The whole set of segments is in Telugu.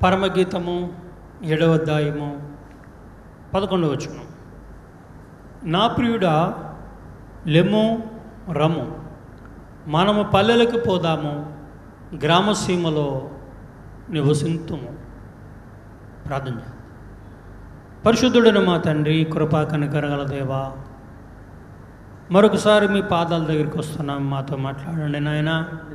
పరమగీతము ఏడవ అధ్యాయము పదకొండవ వచనం నా ప్రియుడా లెమ్ము రమ్ము మనము పల్లెలకు పోదాము గ్రామసీమలో నివసింతుము ప్రార్థన చేద్దాం. పరిశుద్ధుడైన మా తండ్రి కృపా కనికరగల దేవా మరొకసారి మీ పాదాల దగ్గరికి వస్తున్నాం మాతో మాట్లాడండి నాయన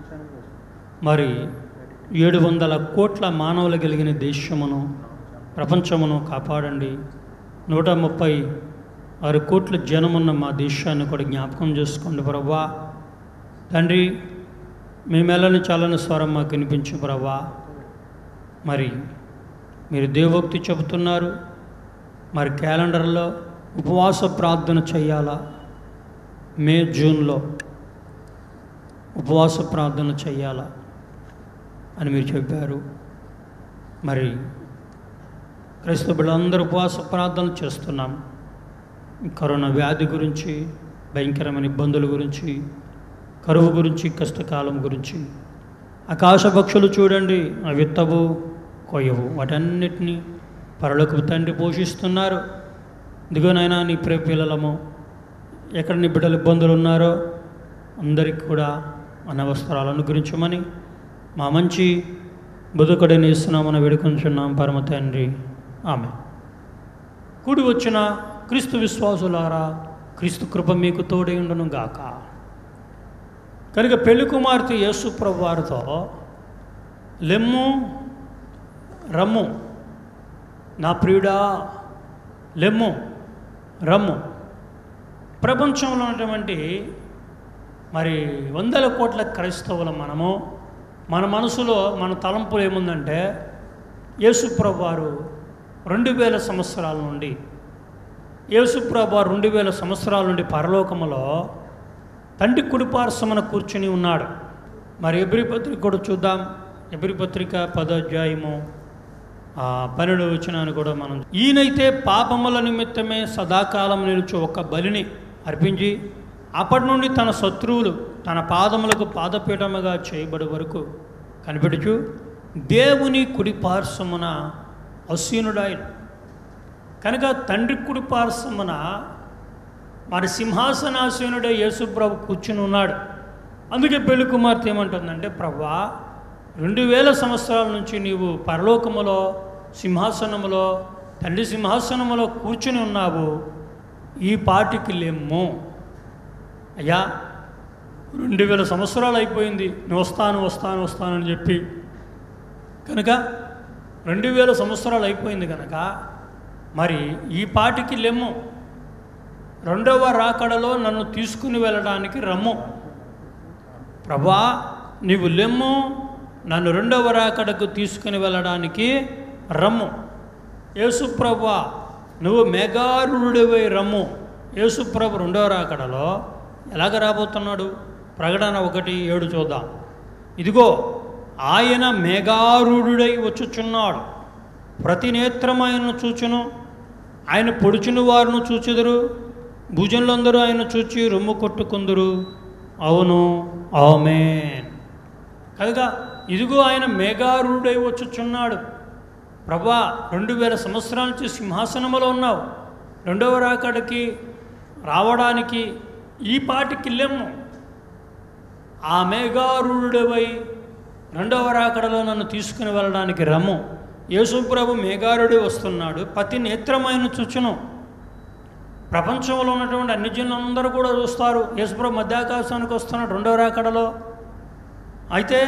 మరి ఏడు వందల కోట్ల మానవులు కలిగిన దేశమును ప్రపంచమును కాపాడండి నూట ముప్పై ఆరు కోట్ల జనమున్న మా దేశాన్ని కూడా జ్ఞాపకం చేసుకోండి ప్రభా తండ్రి మీ మెల్లని చల్లని స్వరం మాకు వినిపించు ప్రభా మరి మీరు దేవోక్తి చెబుతున్నారు మరి క్యాలెండర్లో ఉపవాస ప్రార్థన చేయాలా మే జూన్లో ఉపవాస ప్రార్థన చేయాలా అని మీరు చెప్పారు మరి క్రైస్తవ బిడ్డలందరూ ఉపవాస ప్రార్థన చేస్తున్నాం ఈ కరోనా వ్యాధి గురించి భయంకరమైన ఇబ్బందుల గురించి కరువు గురించి కష్టకాలం గురించి ఆకాశ పక్షులు చూడండి ఆ విత్తవు కొయ్యవు వాటన్నిటినీ పరలోకి తండ్రి పోషిస్తున్నారు ఇదిగోనైనా నీ ప్రియ పిల్లలము ఎక్కడ నీ బిడ్డలు ఇబ్బందులు ఉన్నారో అందరికి కూడా అనవసరాలు అనుగ్రహించమని మా మంచి బుధకుడిని ఇస్తున్నామని వేడుకొంచున్నాం పరమ తండ్రి ఆమె కూడి వచ్చిన క్రీస్తు విశ్వాసులారా క్రీస్తు కృప మీకు తోడై ఉండును గాక కనుక పెళ్లి కుమార్తె యేసు ప్రభు వారితో లెమ్ము రమ్ము నా ప్రియుడా లెమ్ము రమ్ము ప్రపంచంలో ఉన్నటువంటి మరి వందల కోట్ల క్రైస్తవుల మనము మన మనసులో మన తలంపులు ఏముందంటే యేసుప్రభు వారు రెండు వేల సంవత్సరాల నుండి యేసుప్రభు వారు రెండు వేల సంవత్సరాల నుండి పరలోకములో తండ్రి కుడిపార్శ్వమున కూర్చుని ఉన్నాడు మరి ఎబ్రి పత్రిక కూడా చూద్దాం ఎబ్రి పత్రిక పదోధ్యాయము ఆ పన్నెండు వచ్చినాను కూడా మనం ఈయనైతే పాపముల నిమిత్తమే సదాకాలం నిలుచు ఒక బలిని అర్పించి అప్పటి నుండి తన శత్రువులు తన పాదములకు పాదపీఠముగా చేయబడి వరకు కనిపెడుచు దేవుని కుడి పార్శ్వమున అసీనుడాయన కనుక తండ్రి కుడి పార్శ్వమున మరి సింహాసనాసీనుడే యేసుప్రభు కూర్చుని ఉన్నాడు అందుకే పెళ్లి కుమార్తె ఏమంటుందంటే ప్రభా రెండు వేల సంవత్సరాల నుంచి నీవు పరలోకములో సింహాసనములో తండ్రి సింహాసనములో కూర్చుని ఉన్నావు ఈ పాటికి లేమ్ము అయ్యా రెండు వేల సంవత్సరాలు అయిపోయింది నేను వస్తాను వస్తాను వస్తాను అని చెప్పి కనుక రెండు వేల సంవత్సరాలు అయిపోయింది కనుక మరి ఈ పాటికి లెమ్ము రెండవ రాకడలో నన్ను తీసుకుని వెళ్ళడానికి రమ్ము ప్రభా నీవు లెమ్ము నన్ను రెండవ రాకడకు తీసుకుని వెళ్ళడానికి రమ్ము యేసుప్రభ నువ్వు మేఘారుడివై రమ్ము యేసుప్రభు రెండవ రాకడలో ఎలాగ రాబోతున్నాడు ప్రకటన ఒకటి ఏడు చూద్దాం ఇదిగో ఆయన మేఘారుడై వచ్చుచున్నాడు ప్రతి నేత్రమైన చూచును ఆయన పొడుచుని వారును చూచెదరు భుజనులందరూ ఆయన చూచి రొమ్ము కొట్టుకుందరు అవును ఆమేన్ కనుక ఇదిగో ఆయన మేఘారుడై వచ్చుచున్నాడు ప్రభా రెండు వేల సంవత్సరాల నుంచి సింహాసనములో ఉన్నావు రెండవ రాకడికి రావడానికి ఈ పాటికి లెమ్ము ఆ మేఘారుడవై రెండవ రాకడలో నన్ను తీసుకుని వెళ్ళడానికి రమ్ము యేసుప్రభు మేఘారుడి వస్తున్నాడు ప్రతి నేత్రమైన చూచును ప్రపంచంలో ఉన్నటువంటి అన్ని జనులందరూ కూడా చూస్తారు యేసుప్రభు మధ్యాకాశానికి వస్తున్నాడు రెండవ రాకడలో అయితే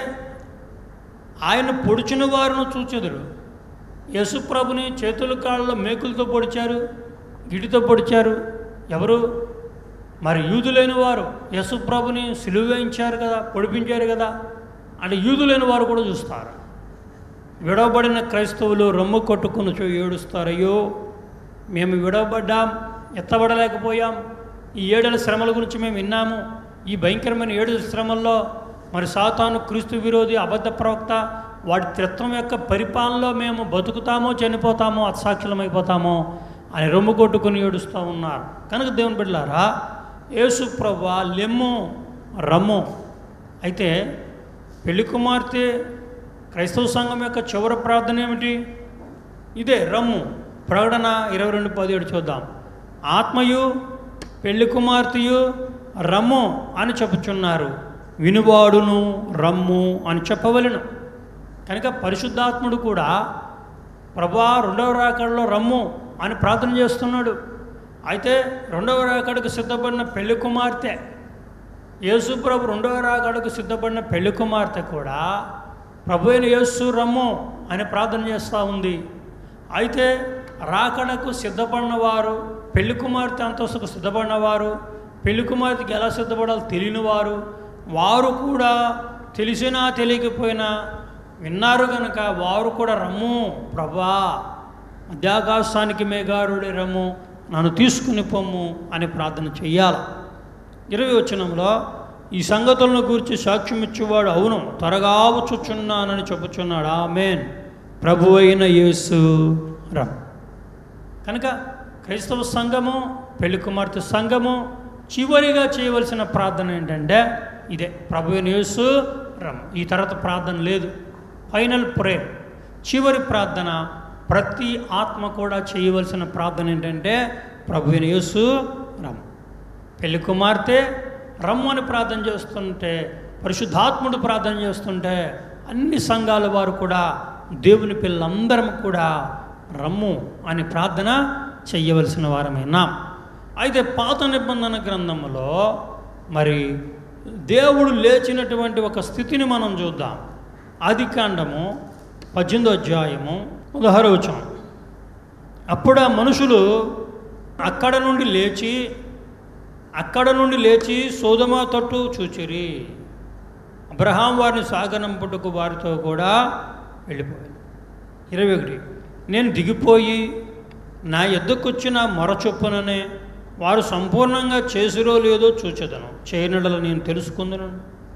ఆయన పొడిచిన వారును చూచెదురు యేసుప్రభుని చేతుల కాళ్ళలో మేకులతో పొడిచారు గిడితో పొడిచారు ఎవరు మరి యూదులైన వారు యేసుప్రభుని సిలువ వేయించారు కదా పొడిపించారు కదా అంటే యూదులైన వారు కూడా చూస్తారు విడవబడిన క్రైస్తవులు రొమ్ము కొట్టుకుని చూ ఏడుస్తారు అయ్యో మేము విడవబడ్డాం ఎత్తబడలేకపోయాం ఈ ఏడల శ్రమల గురించి మేము విన్నాము ఈ భయంకరమైన ఏడు శ్రమల్లో మరి సాతాను క్రీస్తు విరోధి అబద్ధ ప్రవక్త వాడి త్రిత్వం యొక్క పరిపాలనలో మేము బతుకుతామో చనిపోతామో అత్సాక్షులమైపోతామో అని రొమ్ము కొట్టుకుని ఏడుస్తూ ఉన్నారు కనుక దేవుని బిడ్డలారా యేసు ప్రభా లెమ్ము రమ్ము అయితే పెళ్లి కుమార్తె క్రైస్తవ సంఘం యొక్క చివరి ప్రార్థన ఏమిటి ఇదే రమ్ము ప్రకటన ఇరవై రెండు పదిహేడు చూద్దాం ఆత్మయు పెళ్లి కుమార్తెయు రమ్ము అని చెప్పుచున్నారు వినువాడును రమ్ము అని చెప్పవలెను కనుక పరిశుద్ధాత్ముడు కూడా ప్రభా రెండవ రాకడలో రమ్ము అని ప్రార్థన చేస్తున్నాడు అయితే రెండవ రాకడకు సిద్ధపడిన పెళ్లి కుమార్తె యేసు ప్రభు రెండవ రాకడకు సిద్ధపడిన పెళ్లి కుమార్తె కూడా ప్రభు అయిన యేసు రమ్ము అని ప్రార్థన చేస్తూ ఉంది అయితే రాకడకు సిద్ధపడిన వారు పెళ్లి కుమార్తె అంతస్తుకు సిద్ధపడిన వారు పెళ్లి కుమార్తెకి ఎలా సిద్ధపడాలో తెలియని వారు వారు కూడా తెలిసినా తెలియకపోయినా విన్నారు కనుక వారు కూడా రమ్ము ప్రభా మధ్యాకాశానికి మేఘారుడి రమ్ము నన్ను తీసుకుని పొమ్ము అని ప్రార్థన చెయ్యాలి ఇరవై వచనంలో ఈ సంగతులను గురించి సాక్ష్యం ఇచ్చేవాడు అవును త్వరగా వచ్చుచున్నానని చెప్పుచున్నాడు ఆ మేన్ ప్రభు అయిన యేసు రమ్ కనుక క్రైస్తవ సంఘము పెళ్లి కుమార్తె సంఘము చివరిగా చేయవలసిన ప్రార్థన ఏంటంటే ఇదే ప్రభు అయిన యేసు రమ్ ఈ తర్వాత ప్రార్థన లేదు ఫైనల్ ప్రేయర్ చివరి ప్రార్థన ప్రతి ఆత్మ కూడా చేయవలసిన ప్రార్థన ఏంటంటే ప్రభు అయిన యేసు రమ్ పెళ్లి కుమార్తె రమ్ము అని ప్రార్థన చేస్తుంటే పరిశుద్ధాత్ముడు ప్రార్థన చేస్తుంటే అన్ని సంఘాల వారు కూడా దేవుని పిల్లలందరం కూడా రమ్ము అని ప్రార్థన చెయ్యవలసిన వారమైనా అయితే పాత నిబంధన గ్రంథంలో మరి దేవుడు లేచినటువంటి ఒక స్థితిని మనం చూద్దాం ఆది కాండము పద్దెనిమిదో అధ్యాయము పదహారో వచనం అప్పుడు ఆ మనుషులు అక్కడ నుండి లేచి అక్కడ నుండి లేచి సోదమ తట్టు చూచిరి అబ్రహాం వారిని సాగనంపుటకు వారితో కూడా వెళ్ళిపోయాను ఇరవై ఒకటి నేను దిగిపోయి నా ఎద్దకొచ్చిన మొర చొప్పుననే వారు సంపూర్ణంగా చేసిరో లేదో చూచెదను చేయనడలు నేను తెలుసుకుందును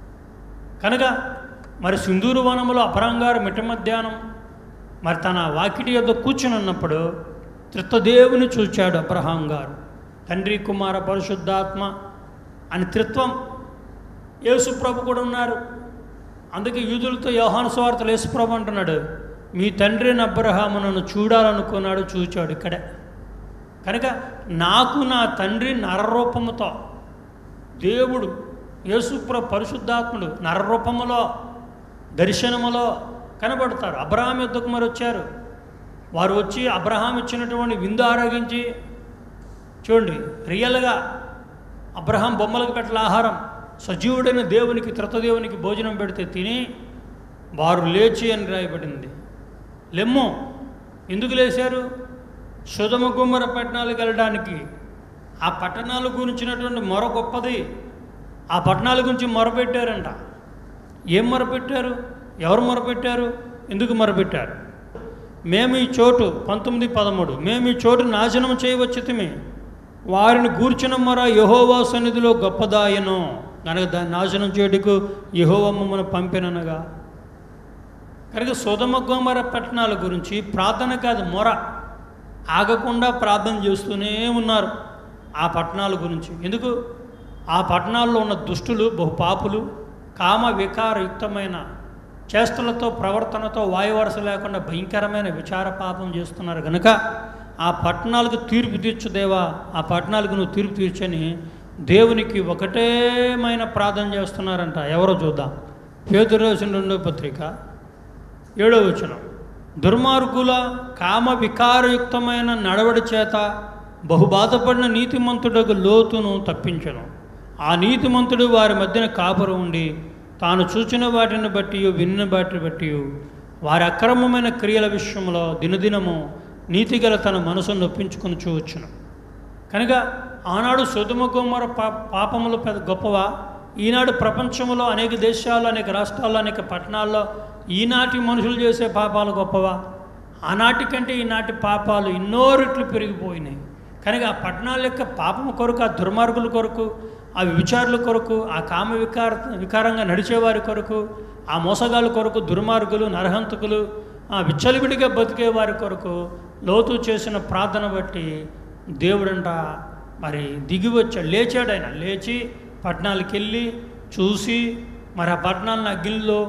కనుక మరి సింధూరు వనములో అపరంగారు మిట్ట మధ్యాహ్నం మరి తన వాకిటి యొద్ద కూర్చుని ఉన్నప్పుడు త్రిత్వదేవుని చూచాడు అబ్రహాం గారు తండ్రి కుమార పరిశుద్ధాత్మ అని త్రిత్వం యేసుప్రభు కూడా ఉన్నారు అందుకే యూదులతో యోహాను స్వార్థలు యేసుప్రభు అంటున్నాడు మీ తండ్రిని అబ్రహాము నన్ను చూడాలనుకున్నాడు చూచాడు ఇక్కడే కనుక నాకు నా తండ్రి నరరూపముతో దేవుడు యేసుప్ర పరిశుద్ధాత్ముడు నరరూపములో దర్శనములో కనబడతారు అబ్రహాం యుద్ధకు మరి వచ్చారు వారు వచ్చి అబ్రహాం ఇచ్చినటువంటి విందు ఆరోగించి చూడండి రియల్గా అబ్రహాం బొమ్మలకు పెట్టల ఆహారం సజీవుడైన దేవునికి త్రతదేవునికి భోజనం పెడితే తిని వారు లేచి అని రాయబడింది లెమ్ము ఎందుకు లేచారు సుధమ గుమ్మర పట్టణాలకు వెళ్ళడానికి ఆ పట్టణాల గురించినటువంటి మొర గొప్పది ఆ పట్టణాల గురించి మొరపెట్టారంట ఏం మొరపెట్టారు ఎవరు మొరపెట్టారు ఎందుకు మొరపెట్టారు మేము ఈ చోటు పంతొమ్మిది పదమూడు మేము ఈ చోటు నాశనం చేయవచ్చుతమే వారిని గూర్చిన మొర యహోవా సన్నిధిలో గొప్పదాయను కనుక దాన్ని నాశనం చేయుటకు యహోవా మమ్మల్ని పంపిననగా కనుక సుధమ గోమర పట్టణాల గురించి ప్రార్థన కాదు మొర ఆగకుండా ప్రార్థన చేస్తూనే ఉన్నారు ఆ పట్టణాల గురించి ఎందుకు ఆ పట్టణాల్లో ఉన్న దుష్టులు బహుపాపులు కామ వికారయుక్తమైన చేష్టలతో ప్రవర్తనతో వాయువరస లేకుండా భయంకరమైన విచార పాపం చేస్తున్నారు కనుక ఆ పట్టణాలకు తీర్పు తీర్చుదేవా ఆ పట్టణాలకు నువ్వు తీర్పు తీర్చని దేవునికి ఒకటేమైన ప్రార్థన చేస్తున్నారంట ఎవరో చూద్దాం పేదరు రాసిన రెండో పత్రిక ఏడో వచనం దుర్మార్గుల కామ వికారయుక్తమైన నడవడి చేత బహుబాధపడిన నీతిమంతుడకు లోతును తప్పించను ఆ నీతిమంతుడు వారి మధ్యన కాపురం ఉండి తాను చూచిన వాటిని బట్టి విన్న వాటిని బట్టి వారి అక్రమమైన క్రియల విషయంలో దినదినము నీతిగల తన మనసును నొప్పించుకుని చూవచ్చును కనుక ఆనాడు సుధుమ గుమ్మర పా పాపములు పెద్ద గొప్పవా ఈనాడు ప్రపంచంలో అనేక దేశాల్లో అనేక రాష్ట్రాల్లో అనేక పట్టణాల్లో ఈనాటి మనుషులు చేసే పాపాలు గొప్పవా ఆనాటి కంటే ఈనాటి పాపాలు ఎన్నో రెట్లు పెరిగిపోయినాయి కనుక ఆ పట్టణాల యొక్క పాపం కొరకు ఆ దుర్మార్గుల కొరకు ఆ విచారుల కొరకు ఆ కామ వికార వికారంగా నడిచేవారి కొరకు ఆ మోసగాళ్ళ కొరకు దుర్మార్గులు నరహంతకులు ఆ విచ్చలివిడిగా బతికే వారి కొరకు లోతు చేసిన ప్రార్థన బట్టి దేవుడంట మరి దిగి వచ్చాడు లేచాడు ఆయన లేచి పట్టణాలకు వెళ్ళి చూసి మరి ఆ పట్టణాలను అగ్నిలో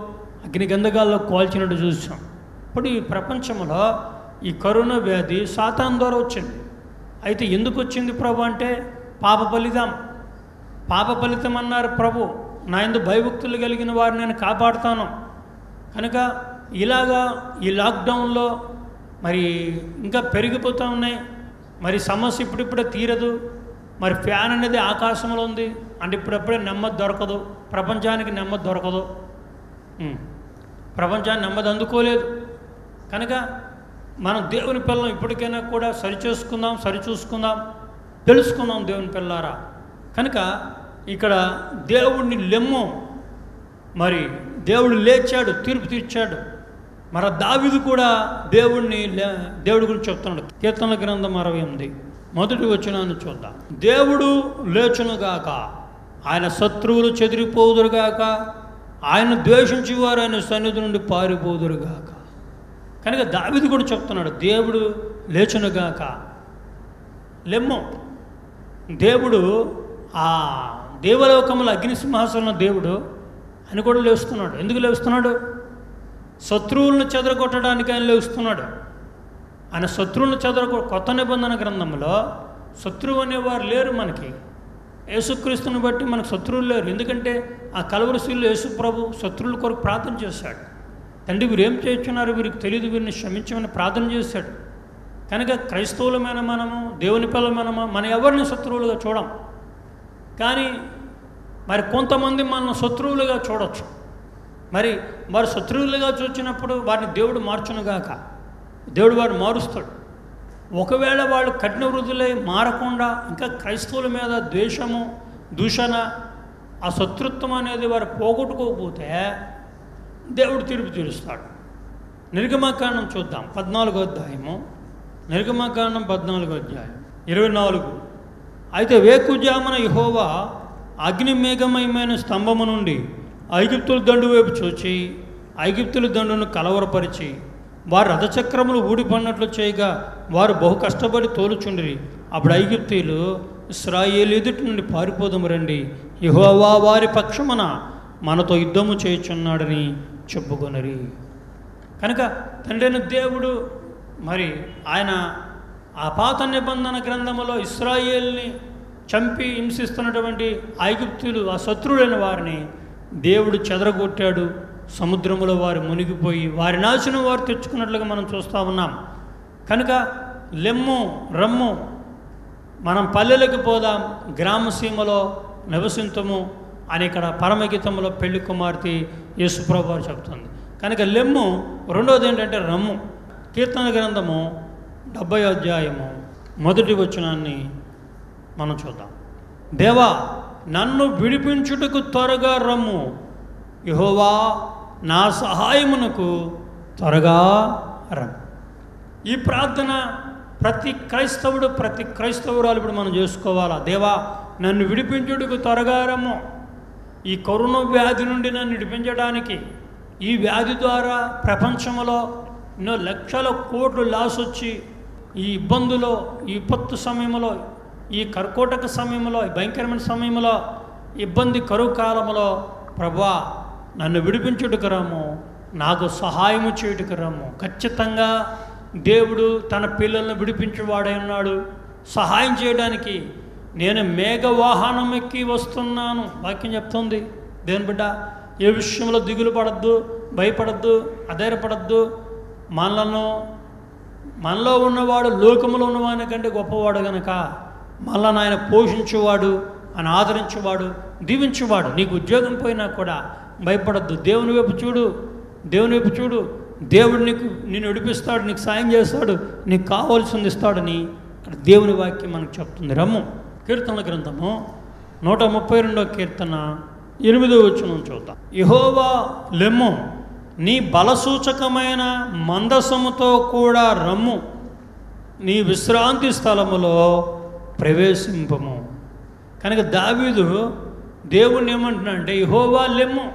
అగ్ని గంధకాల్లో కోల్చినట్టు చూసాం ఇప్పుడు ఈ ప్రపంచంలో ఈ కరోనా వ్యాధి సాతాన్ ద్వారా వచ్చింది అయితే ఎందుకు వచ్చింది ప్రభు అంటే పాప ఫలితం పాప ఫలితం అన్నారు ప్రభు నా ఎందు భయభక్తులు కలిగిన వారిని నేను కాపాడుతాను కనుక ఇలాగా ఈ లాక్డౌన్లో మరి ఇంకా పెరిగిపోతూ ఉన్నాయి మరి సమస్య ఇప్పుడిప్పుడే తీరదు మరి ఫ్యాన్ అనేది ఆకాశంలో ఉంది అంటే ఇప్పుడప్పుడే నెమ్మది దొరకదు ప్రపంచానికి నెమ్మది దొరకదు ఉం. ప్రపంచాన్ని నెమ్మది అందుకోలేదు కనుక మనం దేవుని పిల్లలు ఇప్పటికైనా కూడా సరిచేసుకుందాం సరిచూసుకుందాం తెలుసుకుందాం దేవుని పిల్లారా కనుక ఇక్కడ దేవుడిని లెమ్ము మరి దేవుడు లేచాడు తీర్పు తీర్చాడు మరి దావిదు కూడా దేవుడిని లే దేవుడి గురించి చెప్తున్నాడు కీర్తన గ్రంథం అరవై ఎనిమిది మొదటి వచ్చినాన్ని చూద్దాం దేవుడు లేచునుగాక ఆయన శత్రువులు చెదిరిపోదురుగాక ఆయన ద్వేషించి వారు ఆయన సన్నిధి నుండి పారిపోదురుగాక కనుక దావిది కూడా చెప్తున్నాడు దేవుడు లేచునుగాక లెమ్ము దేవుడు ఆ దేవలోకముల అగ్ని సింహాసనం దేవుడు అని కూడా లేస్తున్నాడు ఎందుకు లేస్తున్నాడు శత్రువులను చెదరగొట్టడానికి ఆయన లేస్తున్నాడు ఆయన శత్రువులను చెదరగొ కొత్త నిబంధన గ్రంథంలో శత్రువు అనేవారు లేరు మనకి యేసుక్రీస్తుని బట్టి మనకు శత్రువులు లేరు ఎందుకంటే ఆ కలవరశీలు యేసు ప్రభు శత్రువుల కొరకు ప్రార్థన చేశాడు తండ్రి వీరు ఏం చేస్తున్నారు వీరికి తెలియదు వీరిని క్షమించమని ప్రార్థన చేశాడు కనుక క్రైస్తవులమైన మనము దేవుని పిల్లలమైన మన ఎవరిని శత్రువులుగా చూడం కానీ మరి కొంతమంది మనం శత్రువులుగా చూడొచ్చు మరి వారు శత్రువులుగా చూచినప్పుడు వారిని దేవుడు మార్చునుగాక దేవుడు వారు మారుస్తాడు ఒకవేళ వాళ్ళు కఠిన వృద్ధులై మారకుండా ఇంకా క్రైస్తవుల మీద ద్వేషము దూషణ ఆ శత్రుత్వం అనేది వారు పోగొట్టుకోకపోతే దేవుడు తీర్పు తీరుస్తాడు నిర్గమకాండం చూద్దాం పద్నాలుగో అధ్యాయము నిర్గమకాండం పద్నాలుగో అధ్యాయం ఇరవై నాలుగు అయితే వేకుజామున యహోవా అగ్ని మేఘమయమైన స్తంభము నుండి ఐగుప్తుల దండు వైపు చూచి ఐగుప్తుల దండును కలవరపరిచి వారు రథచక్రములు ఊడిపడినట్లు చేయగా వారు బహు కష్టపడి తోలుచుండిరి అప్పుడు ఐగుప్తీయులు ఇస్రాయేలు ఎదుటి నుండి పారిపోదాము రండి యహోవా వారి పక్షమున మనతో యుద్ధము చేయుచున్నాడని చెప్పుకొనరి కనుక తండ్రిని దేవుడు మరి ఆయన ఆ పాత నిబంధన గ్రంథములో ఇస్రాయేల్ని చంపి హింసిస్తున్నటువంటి ఐగుప్తులు ఆ శత్రుడైన వారిని దేవుడు చెదరగొట్టాడు సముద్రములో వారు మునిగిపోయి వారి నాశనం వారు తెచ్చుకున్నట్లుగా మనం చూస్తూ ఉన్నాం కనుక లెమ్ము రమ్ము మనం పల్లెలకు పోదాం గ్రామసీమలో నివసించము అని ఇక్కడ పరమగీతంలో పెళ్లి కుమార్తె యేసుప్రభు వారు చెప్తుంది కనుక లెమ్ము రెండోది ఏంటంటే రమ్ము కీర్తన గ్రంథము డెబ్బై అధ్యాయము మొదటి వచనాన్ని మనం చూద్దాం దేవా నన్ను విడిపించుటకు త్వరగా రమ్ము యహోవా నా సహాయమునకు త్వరగా రమ్ము ఈ ప్రార్థన ప్రతి క్రైస్తవుడు ప్రతి క్రైస్తవురాలు ఇప్పుడు మనం చేసుకోవాలా దేవా నన్ను విడిపించుటకు త్వరగా రమ్ము ఈ కరోనా వ్యాధి నుండి నన్ను విడిపించడానికి ఈ వ్యాధి ద్వారా ప్రపంచంలో ఎన్నో లక్షల కోట్లు లాస్ వచ్చి ఈ ఇబ్బందులో ఈ విపత్తు సమయంలో ఈ కర్కోటక సమయంలో ఈ భయంకరమైన సమయంలో ఇబ్బంది కరువు కాలంలో ప్రభా నన్ను విడిపించుటకు రమ్ము నాకు సహాయము చేయుటకు రమ్ము ఖచ్చితంగా దేవుడు తన పిల్లలను విడిపించేవాడై ఉన్నాడు సహాయం చేయడానికి నేను మేఘ వాహనం ఎక్కి వస్తున్నాను వాక్యం చెప్తుంది దేని బిడ్డ ఏ విషయంలో దిగులు పడద్దు భయపడద్దు అధైర్యపడద్దు మనలను మనలో ఉన్నవాడు లోకములో ఉన్నవాని కంటే గొప్పవాడు గనక మనల్ని ఆయన పోషించేవాడు ఆయన ఆదరించేవాడు దీవించేవాడు నీకు ఉద్యోగం పోయినా కూడా భయపడద్దు దేవుని వైపు చూడు దేవుని వైపు చూడు దేవుడు నీకు నిన్ను విడిపిస్తాడు నీకు సాయం చేస్తాడు నీకు కావాల్సింది ఇస్తాడని ఇక్కడ దేవుని వాక్యం మనకు చెప్తుంది రమ్ము కీర్తన గ్రంథము నూట ముప్పై రెండో కీర్తన ఎనిమిదో వచ్చిన చూద్దాం యహోవా లెమ్ము నీ బలసూచకమైన మందసముతో కూడా రమ్ము నీ విశ్రాంతి స్థలములో ప్రవేశింపము కనుక దావీదు దేవుణ్ణి ఏమంటున్నాడంటే యహోవా లెమ్ము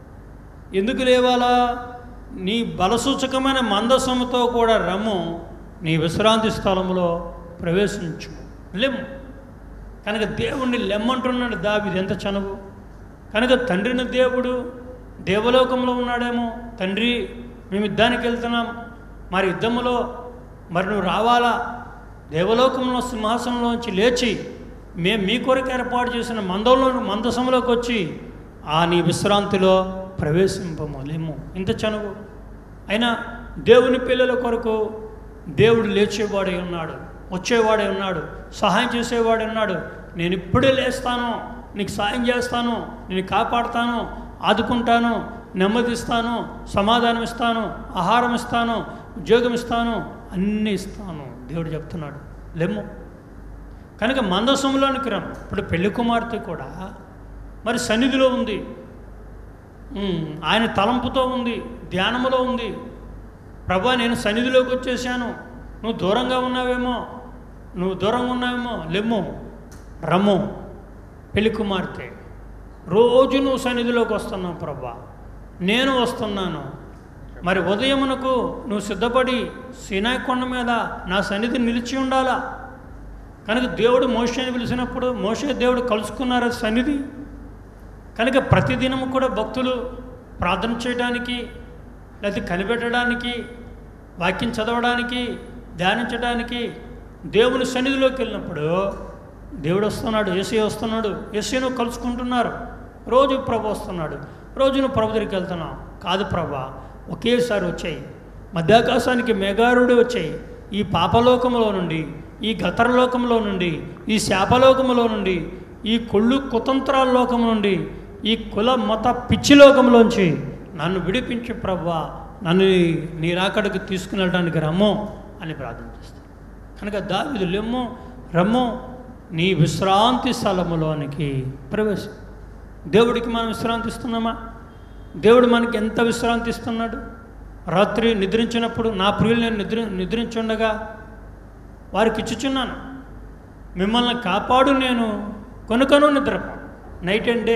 ఎందుకు లేవాలా నీ బలసూచకమైన మందసముతో కూడా రమ్ము నీ విశ్రాంతి స్థలంలో ప్రవేశించు లెమ్ము కనుక దేవుణ్ణి లెమ్మంటున్నాడు దావిది ఎంత చనువు కనుక తండ్రిని దేవుడు దేవలోకంలో ఉన్నాడేమో తండ్రి మేము యుద్ధానికి వెళ్తున్నాం మరి యుద్ధములో మరి నువ్వు రావాలా దేవలోకంలో సింహాసనంలోంచి లేచి మేము మీ కొరకు ఏర్పాటు చేసిన మందంలో మందసంలోకి వచ్చి ఆ నీ విశ్రాంతిలో ప్రవేశింపము లేము ఇంత చనువు అయినా దేవుని పిల్లల కొరకు దేవుడు లేచేవాడే ఉన్నాడు వచ్చేవాడే ఉన్నాడు సహాయం చేసేవాడే ఉన్నాడు నేను ఇప్పుడే లేస్తాను నీకు సాయం చేస్తాను నేను కాపాడుతాను ఆదుకుంటాను నెమ్మదిస్తాను సమాధానం ఇస్తాను ఆహారం ఇస్తాను ఉద్యోగం ఇస్తాను అన్నీ ఇస్తాను దేవుడు చెప్తున్నాడు లెమ్ము కనుక మందసంలోనికి రం ఇప్పుడు పెళ్లి కుమార్తె కూడా మరి సన్నిధిలో ఉంది ఉమ్, ఆయన తలంపుతో ఉంది ధ్యానములో ఉంది ప్రభా నేను సన్నిధిలోకి వచ్చేసాను నువ్వు దూరంగా ఉన్నావేమో నువ్వు దూరంగా ఉన్నావేమో లెమ్ము రమ్ము పెళ్లి కుమార్తె రోజు నువ్వు సన్నిధిలోకి వస్తున్నావు ప్రభా నేను వస్తున్నాను మరి ఉదయమునకు నువ్వు సిద్ధపడి సినాయి కొండ మీద నా సన్నిధి నిలిచి ఉండాలా కనుక దేవుడు మోషేని పిలిచినప్పుడు మోషే దేవుడు కలుసుకున్నారు సన్నిధి కనుక ప్రతిదినము కూడా భక్తులు ప్రార్థన చేయడానికి లేకపోతే కనిపెట్టడానికి వాక్యం చదవడానికి ధ్యానించడానికి దేవుని సన్నిధిలోకి వెళ్ళినప్పుడు దేవుడు వస్తున్నాడు ఏసీ వస్తున్నాడు ఏసీను కలుసుకుంటున్నారు రోజు ప్రభు వస్తున్నాడు రోజు నువ్వు ప్రభు దగ్గరికి వెళ్తున్నావు కాదు ప్రభా ఒకేసారి వచ్చాయి మధ్యాకాశానికి మెగారుడు వచ్చాయి ఈ పాపలోకంలో నుండి ఈ గతరలోకంలో నుండి ఈ శాపలోకంలో నుండి ఈ కొళ్ళు కుతంత్రాల లోకం నుండి ఈ కుల మత పిచ్చి లోకంలోంచి నన్ను విడిపించి ప్రవ్వా నన్ను నీ- నీ రాకడికి తీసుకుని వెళ్ళడానికి రమ్ము అని ప్రార్థన చేస్తాను కనుక దావిదు లెమ్ము రమ్ము నీ విశ్రాంతి స్థలములోనికి ప్రవేశం దేవుడికి మనం విశ్రాంతి ఇస్తున్నామా దేవుడు మనకి ఎంత విశ్రాంతి ఇస్తున్నాడు రాత్రి నిద్రించినప్పుడు నా ప్రియులు నేను నిద్ర నిద్రించుండగా వారికి ఇచ్చుచున్నాను మిమ్మల్ని కాపాడు నేను కొనుకను నిద్రపో night and day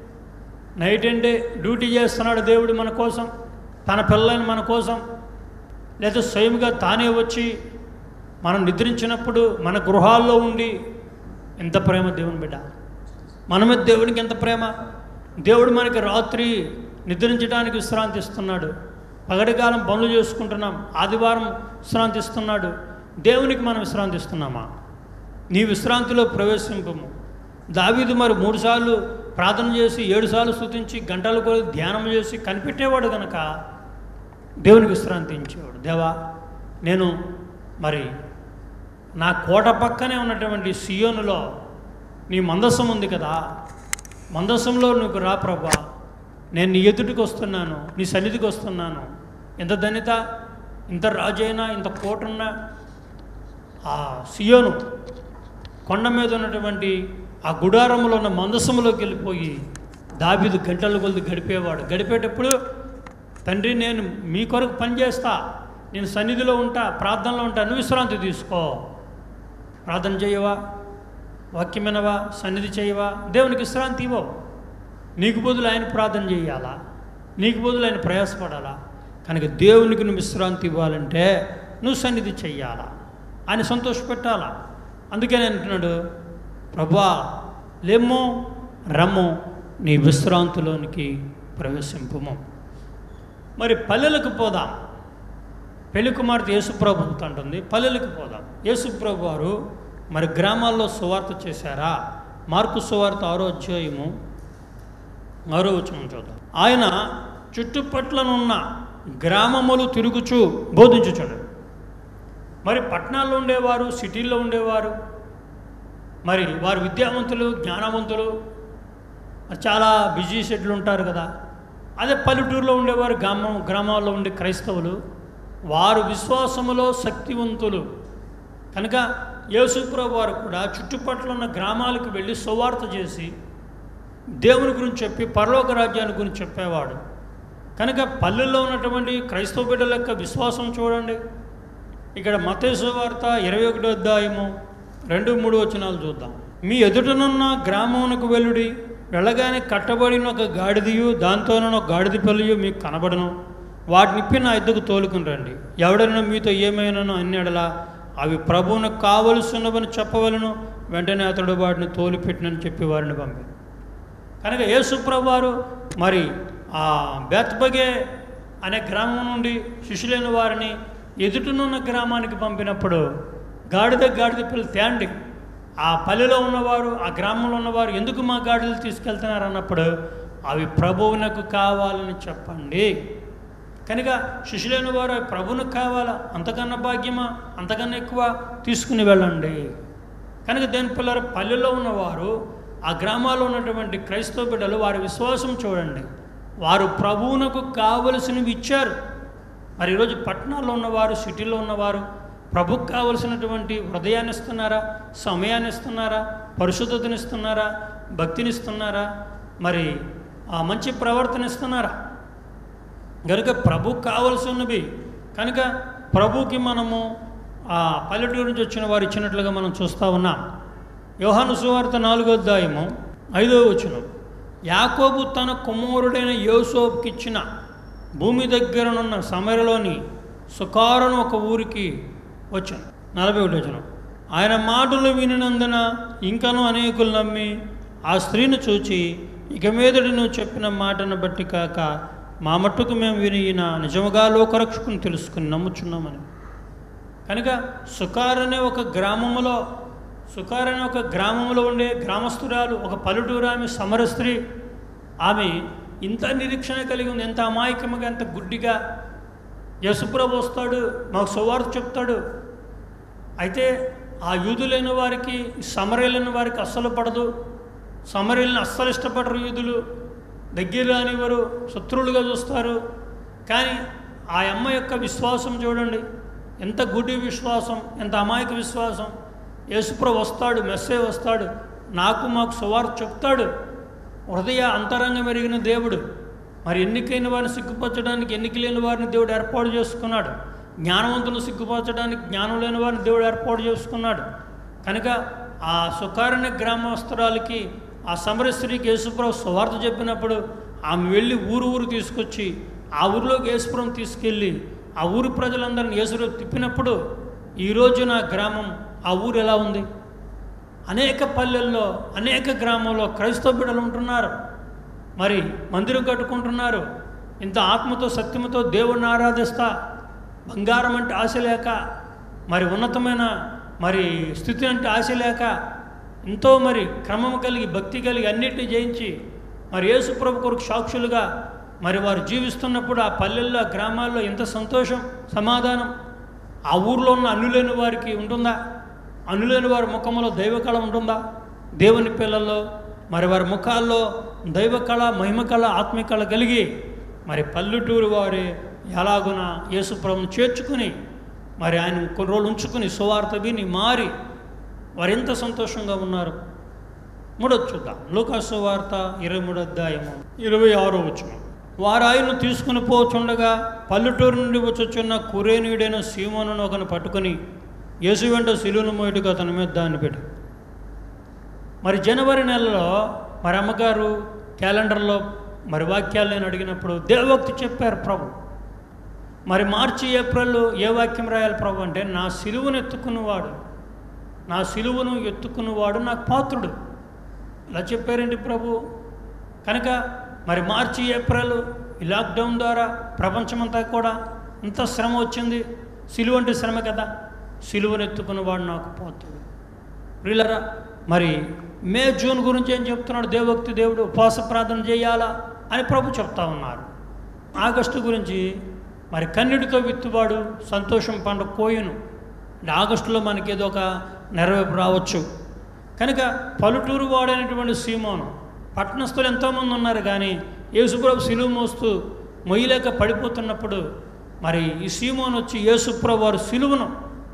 night and day duty చేస్తున్నాడు దేవుడు మన కోసం తన పిల్లలని మన కోసం లేదా స్వయంగా తానే వచ్చి మనం నిద్రించినప్పుడు మన గృహాల్లో ఉండి ఎంత ప్రేమ దేవుని బిడ్డ మన మీద దేవునికి ఎంత ప్రేమ దేవుడు మనకి రాత్రి నిద్రించడానికి విశ్రాంతి ఇస్తున్నాడు పగటికాలం పనులు చేసుకుంటున్నాం ఆదివారం విశ్రాంతి ఇస్తున్నాడు దేవునికి మనం విశ్రాంతి ఇస్తున్నామా నీ విశ్రాంతిలో ప్రవేశింపము దావీదు మరి మూడుసార్లు ప్రార్థన చేసి ఏడుసార్లు స్తుతించి గంటల కొద్ది ధ్యానం చేసి కనిపెట్టేవాడు గనక దేవునికి విశ్రాంతి ఇచ్చేవాడు దేవా నేను మరి నా కోట పక్కనే ఉన్నటువంటి సియోనులో నీ మందసం ఉంది కదా మందసంలో నువ్వు రా ప్రభా నేను నీ ఎదుటికి వస్తున్నాను నీ సన్నిధికి వస్తున్నాను ఎంత ధన్యత ఇంత రాజైనా ఇంత కోటున్నా ఆ సియోను కొండ మీద ఉన్నటువంటి ఆ గుడారంలో ఉన్న మందసములోకి వెళ్ళిపోయి దాబీదు గంటల కొద్ది గడిపేవాడు గడిపేటప్పుడు తండ్రి నేను మీ కొరకు పని చేస్తా నేను సన్నిధిలో ఉంటా ప్రార్థనలో ఉంటా నువ్వు విశ్రాంతి తీసుకో ప్రార్థన చేయవా వాక్యం వినవా సన్నిధి చేయవా దేవునికి విశ్రాంతి ఇవ్వవు నీకు బదులు ఆయన ప్రార్థన చేయాలా నీకు బదులు ఆయన ప్రయాసపడాలా కనుక దేవునికి నువ్వు విశ్రాంతి ఇవ్వాలంటే నువ్వు సన్నిధి చెయ్యాలా ఆయన సంతోషపెట్టాలా అందుకని అంటున్నాడు ప్రభా లేమ్మో రమ్ము నీ విశ్రాంతిలోనికి ప్రవేశింపుము మరి పల్లెలకు పోదాం పెళ్లి కుమార్తె యేసుప్రభు అంటుంది పల్లెలకు పోదాం యేసుప్రభు వారు మరి గ్రామాల్లో సువార్త చేశారా మార్కు సువార్త ఆరో అధ్యాయము ఆరో వచనం చూద్దాం ఆయన చుట్టుపట్లనున్న గ్రామములు తిరుగుచూ బోధించుచుండు మరి పట్టణాల్లో ఉండేవారు సిటీల్లో ఉండేవారు మరి వారు విద్యావంతులు జ్ఞానవంతులు చాలా బిజీ షెడ్యూల్ ఉంటారు కదా అదే పల్లెటూరులో ఉండేవారు గ్రామం గ్రామాల్లో ఉండే క్రైస్తవులు వారు విశ్వాసములో శక్తివంతులు కనుక యేసుప్రభు వారు కూడా చుట్టుపక్కల ఉన్న గ్రామాలకు వెళ్ళి సువార్త చేసి దేవుని గురించి చెప్పి పరలోక రాజ్యాన్ని గురించి చెప్పేవాడు కనుక పల్లెల్లో ఉన్నటువంటి క్రైస్తవ బిడ్డల యొక్క విశ్వాసం చూడండి ఇక్కడ మతేసు వార్త ఇరవై ఒకటో అధ్యాయము రెండు మూడు వచనాలు చూద్దాం మీ ఎదుటనున్న గ్రామమునకు వెల్లుడి వెళ్ళగానే కట్టబడిన ఒక గాడిదయు దాంతోనున్న ఒక గాడిద పిల్లయు మీకు కనబడను వాటిని ఇప్పి నా ఎద్దుకు తోలుకుని రండి ఎవడైనా మీతో ఏమైనానో అన్నడలా అవి ప్రభువునకు కావలసినవని చెప్పవలను వెంటనే అతడు వాటిని తోలిపెట్టినని చెప్పి వారిని పంపారు కనుక యేసుప్రభు వారు మరి ఆ బేత్బగే అనే గ్రామం నుండి శిష్యులైన వారిని ఎదుటనున్న గ్రామానికి పంపినప్పుడు గాడిద గాడిద పిల్లలు తేండి ఆ పల్లెలో ఉన్నవారు ఆ గ్రామంలో ఉన్నవారు ఎందుకు మా గాడిదలు తీసుకెళ్తున్నారు అన్నప్పుడు అవి ప్రభువునకు కావాలని చెప్పండి కనుక శిష్యులైన వారు అవి ప్రభువునకు కావాలా అంతకన్నా భాగ్యమా అంతకన్నా ఎక్కువ తీసుకుని వెళ్ళండి కనుక దేని పిల్లలు పల్లెల్లో ఉన్నవారు ఆ గ్రామాల్లో ఉన్నటువంటి క్రైస్తవ బిడ్డలు వారి విశ్వాసం చూడండి వారు ప్రభువునకు కావలసినవి ఇచ్చారు మరి ఈరోజు పట్టణాల్లో ఉన్నవారు సిటీలో ఉన్నవారు ప్రభుకు కావలసినటువంటి హృదయాన్ని ఇస్తున్నారా సమయాన్ని ఇస్తున్నారా పరిశుద్ధతని ఇస్తున్నారా భక్తిని ఇస్తున్నారా మరి ఆ మంచి ప్రవర్తన ఇస్తున్నారా కనుక ప్రభు కావలసినవి కనుక ప్రభుకి మనము ఆ పల్లెటూరు నుంచి వచ్చిన వారు ఇచ్చినట్లుగా మనం చూస్తూ ఉన్నాం యోహాను సువార్త నాలుగో అధ్యాయము ఐదో వచనం యాకోబు తన కుమారుడైన యోసోపుకి ఇచ్చిన భూమి దగ్గరనున్న సమరలోని సుకారును ఒక ఊరికి వచ్చాను నలభై ఒకటి వచనం ఆయన మాటలు వినినందున ఇంకనూ అనేకులు నమ్మి ఆ స్త్రీని చూచి ఇక మీదటి నువ్వు చెప్పిన మాటను బట్టి కాక మా మట్టుకు మేము విని ఈయన నిజముగా లోకరక్షకుని తెలుసుకుని నమ్ముచున్నామని కనుక సుకార్ అనే ఒక గ్రామములో సుకార్ అనే ఒక గ్రామంలో ఉండే గ్రామస్తురాలు ఒక పల్లెటూరు ఆమె సమర స్త్రీ ఆమె ఇంత నిరీక్షణ కలిగి ఉంది ఎంత అమాయకముగా ఎంత గుడ్డిగా యశుప్రభు వస్తాడు మాకు సువార్త చెప్తాడు అయితే ఆ యూదులైన వారికి సమరలైన వారికి అస్సలు పడదు సమరల్ని అస్సలు ఇష్టపడరు యూదులు దగ్గర రానివ్వరు శత్రువులుగా చూస్తారు కానీ ఆ అమ్మ యొక్క విశ్వాసం చూడండి ఎంత గుడి విశ్వాసం ఎంత అమాయక విశ్వాసం యేసుప్రభు వస్తాడు మెస్సే వస్తాడు నాకు మాకు సువార్త చెప్తాడు హృదయ అంతరంగం ఎరిగిన దేవుడు మరి ఎన్నికైన వారిని సిగ్గుపరచడానికి ఎన్నిక లేని వారిని దేవుడు ఏర్పాటు చేసుకున్నాడు జ్ఞానవంతులు సిగ్గుపరచడానికి జ్ఞానం లేని వారిని దేవుడు ఏర్పాటు చేసుకున్నాడు కనుక ఆ సుకారణ్య గ్రామస్తురాలకి ఆ సమర స్త్రీకి యేసుప్రభు సువార్త చెప్పినప్పుడు ఆమె వెళ్ళి ఊరు ఊరు తీసుకొచ్చి ఆ ఊరిలోకి యేసుపురం తీసుకెళ్ళి ఆ ఊరి ప్రజలందరిని యేసుప్రభు తిప్పినప్పుడు ఈరోజు నా గ్రామం ఆ ఊరు ఎలా ఉంది అనేక పల్లెల్లో అనేక గ్రామాల్లో క్రైస్తవ బిడ్డలు ఉంటున్నారు మరి మందిరం కట్టుకుంటున్నారు ఇంత ఆత్మతో సత్యముతో దేవుణ్ణి ఆరాధిస్తా బంగారం అంటే ఆశ లేక మరి ఉన్నతమైన మరి స్థితి అంటే ఆశ లేక ఎంతో మరి క్రమం కలిగి భక్తి కలిగి అన్నిటిని జయించి మరి యేసు ప్రభు కొరకు సాక్షులుగా మరి వారు జీవిస్తున్నప్పుడు ఆ పల్లెల్లో ఆ గ్రామాల్లో ఎంత సంతోషం సమాధానం ఆ ఊర్లో ఉన్న అన్నులేని వారికి ఉంటుందా అన్నులేని వారి ముఖంలో దైవకళ ఉంటుందా దేవుని పిల్లల్లో మరి వారి ముఖాల్లో దైవకళ మహిమకళ ఆత్మకళ కలిగి మరి పల్లెటూరు వారి ఎలాగున యేసుప్రభుని చేర్చుకుని మరి ఆయన కొన్ని రోజులు ఉంచుకుని సువార్త విని మారి వారు ఎంత సంతోషంగా ఉన్నారు మూడోది చూద్దాం లూకాసు వార్త ఇరవై మూడు అధ్యాయము ఇరవై ఆరో వచ్చిన వారు ఆయన్ను తీసుకుని పోచుండగా పల్లెటూరు నుండి వచ్చుచున్న కురేనీయుడైన సీమోను ఒకను పట్టుకొని యేసు వెంట శిలువను మోయటకు అతని మీద దాన్ని పెట్టి మరి జనవరి నెలలో మరి అమ్మగారు క్యాలెండర్లో మరి వాక్యాలు నేను అడిగినప్పుడు దేవభక్తి చెప్పారు ప్రభు మరి మార్చి ఏప్రిల్ ఏ వాక్యం రాయాలి ప్రభు అంటే నా సిలువను ఎత్తుకున్నవాడు నా సిలువను ఎత్తుకున్నవాడు నాకు పాత్రుడు ఇలా చెప్పారండి ప్రభు కనుక మరి మార్చి ఏప్రిల్ ఈ లాక్డౌన్ ద్వారా ప్రపంచమంతా కూడా ఇంత శ్రమ వచ్చింది సిలువ అంటే శ్రమ కదా సిలువను ఎత్తుకున్నవాడు నాకు పాత్రుడు ప్రియులరా మరి మే జూన్ గురించి ఏం చెప్తున్నాడు దేవభక్తి దేవుడు ఉపవాస ప్రార్థన చేయాలా అని ప్రభు చెప్తా ఉన్నారు ఆగస్టు గురించి మరి కన్నుడితో విత్తువాడు సంతోషం పండుగ కోయును అంటే ఆగస్టులో మనకి ఏదో ఒక నెరవేర్పు రావచ్చు కనుక పలుటూరు వాడైనటువంటి సీమోను పట్టణస్థులు ఎంతోమంది ఉన్నారు కానీ యేసుప్రభు సిలువ మోస్తూ మొయ్యలేక పడిపోతున్నప్పుడు మరి ఈ సీమోను వచ్చి యేసుప్రభు వారు సిలువను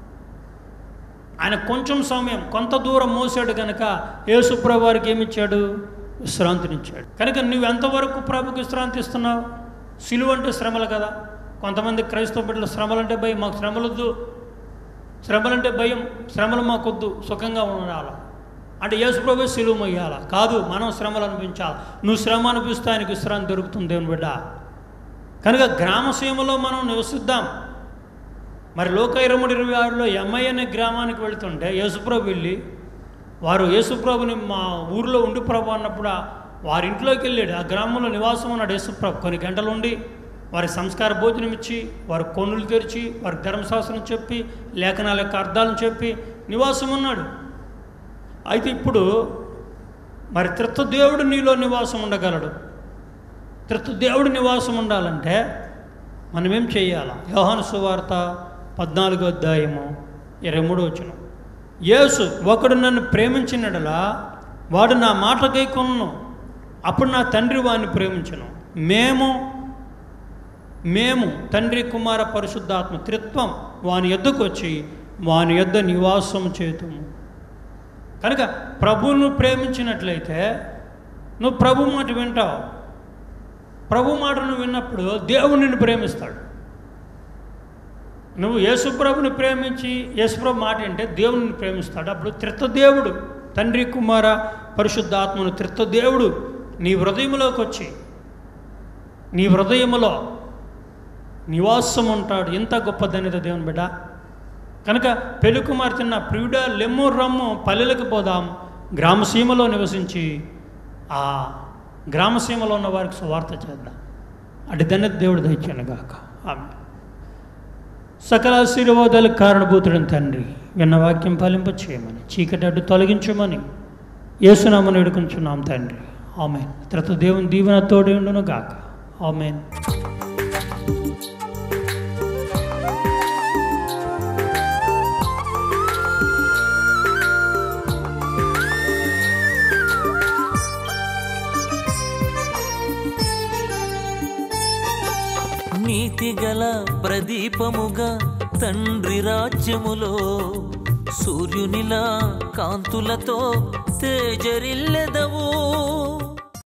ఆయన కొంచెం సమయం కొంత దూరం మోసాడు కనుక యేసుప్రభు వారికి ఏమిచ్చాడు విశ్రాంతినిచ్చాడు కనుక నువ్వు ఎంతవరకు ప్రభుకి విశ్రాంతి ఇస్తున్నావు సిలువ అంటే శ్రమలు కదా కొంతమంది క్రైస్తవ బిడ్డలు శ్రమలంటే భయం మాకు శ్రమలొద్దు శ్రమలంటే భయం శ్రమలు మాకొద్దు సుఖంగా ఉండాలి అంటే యేసుప్రభు సిలువ మొయ్యాలా కాదు మనం శ్రమలు అనిపించాలి నువ్వు శ్రమ అనిపిస్తే ఆయనకు విశ్రాంతి దొరుకుతుంది దేవుని బిడ్డ కనుక గ్రామసీమలో మనం నివసిద్దాం మరి లోక ఇరవై మూడు ఇరవై ఆరులో ఎంఐ అనే గ్రామానికి వెళుతుంటే యేసుప్రభు వెళ్ళి వారు యేసుప్రభుని మా ఊరిలో ఉండి ప్రభు అన్నప్పుడు ఆ- వారి ఇంట్లోకి వెళ్ళాడు ఆ గ్రామంలో నివాసం ఉన్నాడు యేసుప్రభు కొన్ని గంటలు ఉండి వారి సంస్కార భోజనం ఇచ్చి వారి కొనులు తెరిచి వారి ధర్మశాస్త్రం చెప్పి లేఖనాల యొక్క అర్థాలను చెప్పి నివాసం ఉన్నాడు అయితే ఇప్పుడు మరి త్రిత్వదేవుడు నీలో నివాసం ఉండగలడు త్రిత్వదేవుడు నివాసం ఉండాలంటే మనం ఏం చేయాలి యోహాను సువార్త పద్నాలుగో అధ్యాయము ఇరవై మూడు వచ్చిన యేసు ఒకడు నన్ను ప్రేమించినడలా వాడు నా మాట గైకొను అప్పుడు నా తండ్రి వాడిని ప్రేమించను మేము మేము తండ్రి కుమార పరిశుద్ధాత్మ త్రిత్వం వాని యొద్దకు వచ్చి వాని యొద్ద నివాసం చేతుము కనుక ప్రభువును ప్రేమించినట్లయితే నువ్వు ప్రభు మాట వింటావు ప్రభు మాట నువ్వు విన్నప్పుడు దేవుడు నిన్ను ప్రేమిస్తాడు నువ్వు యేసుప్రభుని ప్రేమించి యేసుప్రభు మాట అంటే దేవుడిని ప్రేమిస్తాడు అప్పుడు త్రిత్వదేవుడు తండ్రి కుమార పరిశుద్ధాత్మను త్రిత్వదేవుడు నీ హృదయంలోకి వచ్చి నీ హృదయములో నివాసం ఉంటాడు ఎంత గొప్పదనేది దేవుని బిడ్డ కనుక పెళ్లి కుమార్తెన్న ప్రియుడ లెమ్ము రమ్ము పల్లెలకు పోదాం గ్రామసీమలో నివసించి ఆ గ్రామసీమలో ఉన్న వారికి సువార్త చేద్దాం అటు దన్న దేవుడు దయచాను గాక ఆమె సకల ఆశీర్వాదాలకు కారణభూతుడని తండ్రి విన్న వాక్యం ఫలింప చేయమని చీకటి అడ్డు తొలగించమని యేసునామను వేడుకుంటున్నాం తండ్రి ఆమె త్రత దేవుని దీవెన తోడి ఉండును గాక ఆమెన్ నీతిగల ప్రదీపముగా తండ్రి రాజ్యములో సూర్యునిలా కాంతులతో తేజరిల్లెదవు